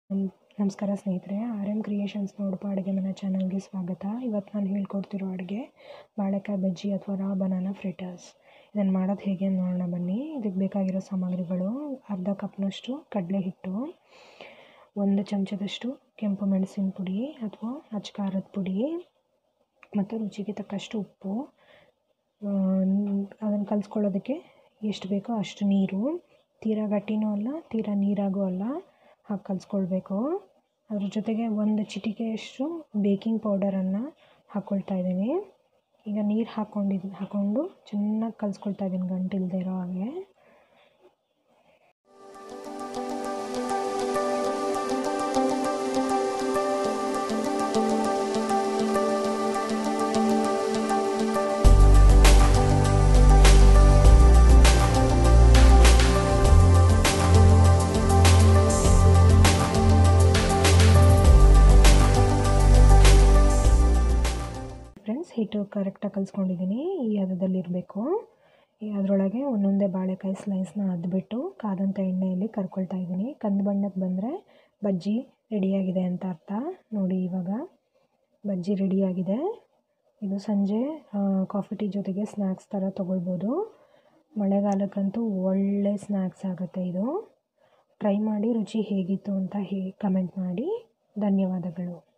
ನಮಸ್ಕಾರ ಸ್ನೇಹಿತರೆ R M creations ನೋಡಪ್ಪ ಅಡುಗೆ ಮನೆ ಚಾನಲ್ಗೆ ಸ್ವಾಗತ ಇವತ್ತು ನಾನು ಹೇಳ್ಕೊಡ್ತಿರೋ ಅಡುಗೆ ಬಾಳೆಕಾಯಿ ಬಜ್ಜಿ ಅಥವಾ ರಾ ಬನಾನಾ ಫ್ರಿಟರ್ಸ್ ಇದನ್ನು ಮಾಡೋದು ಹೇಗೆ ಅಂತ ನೋಡೋಣ ಬನ್ನಿ ಇದಕ್ಕೆ ಬೇಕಾಗಿರೋ ಸಾಮಗ್ರಿಗಳು ಅರ್ಧ ಕಪ್ನಷ್ಟು ಕಡಲೆ ಹಿಟ್ಟು ಒಂದು ಚಮಚದಷ್ಟು ಕೆಂಪು ಮೆಣಸಿನ ಪುಡಿ ಅಥವಾ ಅಚ್ಚ ಖಾರದ ಪುಡಿ ಮತ್ತು ರುಚಿಗೆ ತಕ್ಕಷ್ಟು ಉಪ್ಪು ಅದನ್ನು ಕಲಿಸ್ಕೊಳ್ಳೋದಕ್ಕೆ ಎಷ್ಟು ಬೇಕೋ ಅಷ್ಟು ನೀರು ತೀರಾ ಗಟ್ಟಿನೂ ಅಲ್ಲ ತೀರಾ ನೀರಾಗೂ ಅಲ್ಲ ಹಾಕಿ ಕಲಿಸ್ಕೊಳ್ಬೇಕು ಅದ್ರ ಜೊತೆಗೆ ಒಂದು ಚಿಟಿಕೆಯಷ್ಟು ಬೇಕಿಂಗ್ ಪೌಡರನ್ನು ಹಾಕ್ಕೊಳ್ತಾ ಇದ್ದೀನಿ ಈಗ ನೀರು ಹಾಕ್ಕೊಂಡಿದ್ದು ಹಾಕ್ಕೊಂಡು ಚೆನ್ನಾಗಿ ಕಲಿಸ್ಕೊಳ್ತಾ ಇದ್ದೀನಿ ಗಂಟಿಲ್ದೇ ಇರೋ ಹಾಗೆ ಫ್ರೆಂಡ್ಸ್ ಹಿಟ್ಟು ಕರೆಕ್ಟಾಗಿ ಕಲಿಸ್ಕೊಂಡಿದ್ದೀನಿ ಈ ಹದದಲ್ಲಿರಬೇಕು ಅದರೊಳಗೆ ಒಂದೊಂದೇ ಬಾಳೆಕಾಯಿ ಸ್ಲೈಸ್ನ ಅದ್ಬಿಟ್ಟು ಕಾದಂಥ ಎಣ್ಣೆಯಲ್ಲಿ ಕರ್ಕೊಳ್ತಾ ಇದ್ದೀನಿ ಕಂದು ಬಣ್ಣಕ್ಕೆ ಬಂದರೆ ಬಜ್ಜಿ ರೆಡಿಯಾಗಿದೆ ಅಂತ ಅರ್ಥ ನೋಡಿ ಇವಾಗ ಬಜ್ಜಿ ರೆಡಿಯಾಗಿದೆ ಇದು ಸಂಜೆ ಕಾಫಿ ಟೀ ಜೊತೆಗೆ ಸ್ನ್ಯಾಕ್ಸ್ ಥರ ತೊಗೊಳ್ಬೋದು ಮಳೆಗಾಲಕ್ಕಂತೂ ಒಳ್ಳೆ ಸ್ನ್ಯಾಕ್ಸ್ ಆಗುತ್ತೆ ಇದು ಟ್ರೈ ಮಾಡಿ ರುಚಿ ಹೇಗಿತ್ತು ಅಂತ ಹೇ ಕಮೆಂಟ್ ಮಾಡಿ ಧನ್ಯವಾದಗಳು